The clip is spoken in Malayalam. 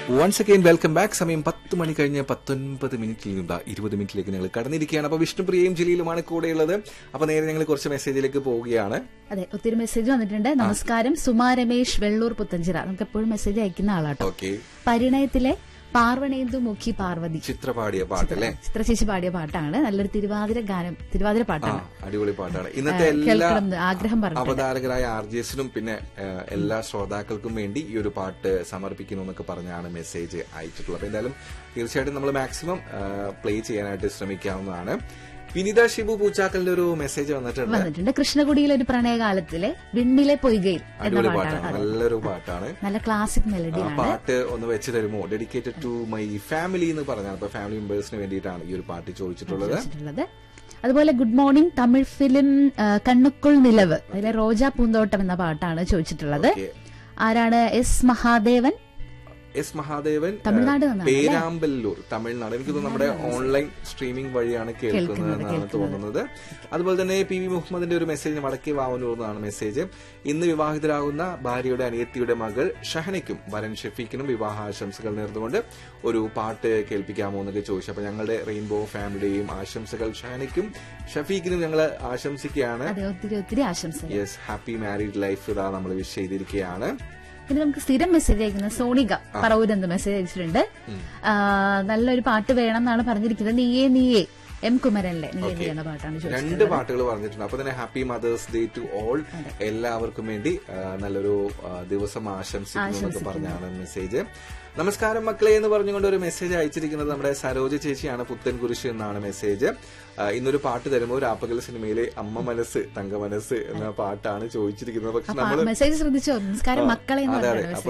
വൺസ് അഗൈൻ വെൽക്കം ബാക്ക് സമയം പത്ത് മണി കഴിഞ്ഞ് പത്തൊൻപത് മിനിറ്റിൽ നിന്ന് ഇരുപത് മിനിറ്റിലേക്ക് ഞങ്ങൾ കടന്നിരിക്കുകയാണ് അപ്പൊ വിഷ്ണുപ്രിയയും ജില്ലയിലുമാണ് കൂടെയുള്ളത് അപ്പൊ നേരെ ഞങ്ങൾ കുറച്ച് മെസ്സേജിലേക്ക് പോവുകയാണ് അതെ ഒത്തിരി മെസ്സേജ് വന്നിട്ടുണ്ട് നമസ്കാരം സുമാ രമേശ് വെള്ളൂർ പുത്തഞ്ചിറ നമുക്ക് എപ്പോഴും മെസ്സേജ് അയക്കുന്ന ആളാട്ടോ ഓക്കെ പരിണയത്തിലെ പാർവണേന്ദു മുഖി പാർവതി ചിത്ര പാടിയ പാട്ടല്ലേ ചിത്രശേഷി പാടിയ പാട്ടാണ് നല്ലൊരു തിരുവാതിര ഗാനം തിരുവാതിര ആ പാട്ടാണ് അടിപൊളി പാട്ടാണ് ഇന്നത്തെ ആ, എല്ലാ കേൾക്കണം എന്ന് ആഗ്രഹം പറഞ്ഞു അവതാരകരായ ആർ ജി എസിനും പിന്നെ ആ, എല്ലാ ശ്രോതാക്കൾക്കും വേണ്ടി ഈ ഒരു പാട്ട് സമർപ്പിക്കുന്നു എന്നൊക്കെ പറഞ്ഞാണ് മെസ്സേജ് അയച്ചിട്ടുള്ളത് അപ്പൊ എന്തായാലും തീർച്ചയായിട്ടും നമ്മൾ മാക്സിമം പ്ലേ ചെയ്യാനായിട്ട് ശ്രമിക്കാവുന്നതാണ് വിനിത ഷിബു പൂച്ചാക്കലിന്റെ ഒരു മെസ്സേജ് വന്നിട്ടുണ്ട് വന്നിട്ടുണ്ട് കൃഷ്ണകുടിയിലെ ഒരു പ്രണയകാലത്തിലെ വിണ്ണിലെ പൊയ്കയിൽ എന്ന അടിപൊളി പാട്ടാണ് പാട്ടാണ് അതെ. നല്ലൊരു പാട്ടാണ് നല്ല ക്ലാസിക് ആ മെലഡിയാണ് പാട്ട് ഒന്ന് വെച്ച് തരുമോ ഡെഡിക്കേറ്റഡ് ടു മൈ ഫാമിലി എന്ന് പറഞ്ഞാണ് അപ്പൊ ഫാമിലി മെമ്പേഴ്സിന് വേണ്ടിയിട്ടാണ് ഈ ഒരു പാട്ട് ചോദിച്ചിട്ടുള്ളത് വെച്ചിട്ടുള്ളത് അതുപോലെ ഗുഡ് മോർണിംഗ് തമിഴ് ഫിലിം ആ, കണ്ണുക്കുൾ നിലവ് അതിലെ റോജാ പൂന്തോട്ടം എന്ന പാട്ടാണ് ചോദിച്ചിട്ടുള്ളത് ഓക്കെ ആരാണ് എസ് മഹാദേവൻ എസ് മഹാദേവൻ തമിഴ്നാട് ഏഹ്, നിന്നാണ് അല്ലേ? പേരാമ്പല്ലൂർ തമിഴ്നാട് എനിക്ക് തോന്നുന്നു നമ്മുടെ ഓൺലൈൻ സ്ട്രീമിംഗ് വഴിയാണ് കേൾക്കുന്നതെന്നാണ് തോന്നുന്നത് അതുപോലെ തന്നെ പി വി മുഹമ്മദിന്റെ ഒരു മെസ്സേജ് വടക്കേ വാവനൂർ എന്നാണ് മെസ്സേജ് ഇന്ന് വിവാഹിതരാകുന്ന ഭാര്യയുടെ അനിയത്തിയുടെ മകൾ ഷഹനയ്ക്കും വരൻ ഷെഫീഖിനും വിവാഹ ആശംസകൾ നേർന്നുകൊണ്ട് ഒരു പാട്ട് കേൾപ്പിക്കാമോ എന്നൊക്കെ ചോദിച്ചു അപ്പൊ ഞങ്ങളുടെ റെയിൻബോ ഫാമിലിയുടെയും ആശംസകൾ ഷഹനയ്ക്കും ഷഫീഖിനും ഞങ്ങൾ ആശംസിക്കുകയാണ് അതെ ഒത്തിരി ഒത്തിരി ആശംസകൾ യെസ് ഹാപ്പി മാരീഡ് ലൈഫ് ഇതാ നമ്മൾ വിഷ് ചെയ്തിരിക്കുകയാണ് പിന്നെ നമുക്ക് സ്ഥിരം മെസ്സേജ് അയക്കുന്ന സോണിക പറവൂരെന്ന് മെസ്സേജ് അയച്ചിട്ടുണ്ട് ആ, നല്ലൊരു പാട്ട് വേണം എന്നാണ് പറഞ്ഞിരിക്കുന്നത് നീയേ നീയേ എം കുമരനിലെ നീയേ നീ എന്ന പാട്ടാണ് ചോദിച്ചത് രണ്ട് പാട്ടുകൾ പറഞ്ഞിട്ടുണ്ട് അപ്പൊ തന്നെ happy mother's day to all എല്ലാവർക്കും വേണ്ടി ആ, നല്ലൊരു ആ, ദിവസം ആശംസിക്കുന്നു എന്നൊക്കെ പറഞ്ഞാണ് മെസ്സേജ് നമസ്കാരം മക്കളെ എന്ന് പറഞ്ഞുകൊണ്ട് ഒരു മെസ്സേജ് അയച്ചിരിക്കുന്നത് നമ്മുടെ സരോജ ചേച്ചിയാണ് പുത്തൻ കുരിശ് എന്നാണ് മെസ്സേജ് ആ, ഇന്നൊരു പാട്ട് തരുമ്പോൾ രാപ്പകൽ സിനിമയിലെ അമ്മ മനസ്സ് തങ്ക മനസ്സ് എന്ന പാട്ടാണ് ചോദിച്ചിരിക്കുന്നത് പക്ഷെ നമ്മൾ മെസ്സേജ് ശ്രദ്ധിച്ചോ നമസ്കാരം മക്കളെ എന്ന് അതെ അതെ പറഞ്ഞാണ് അപ്പൊ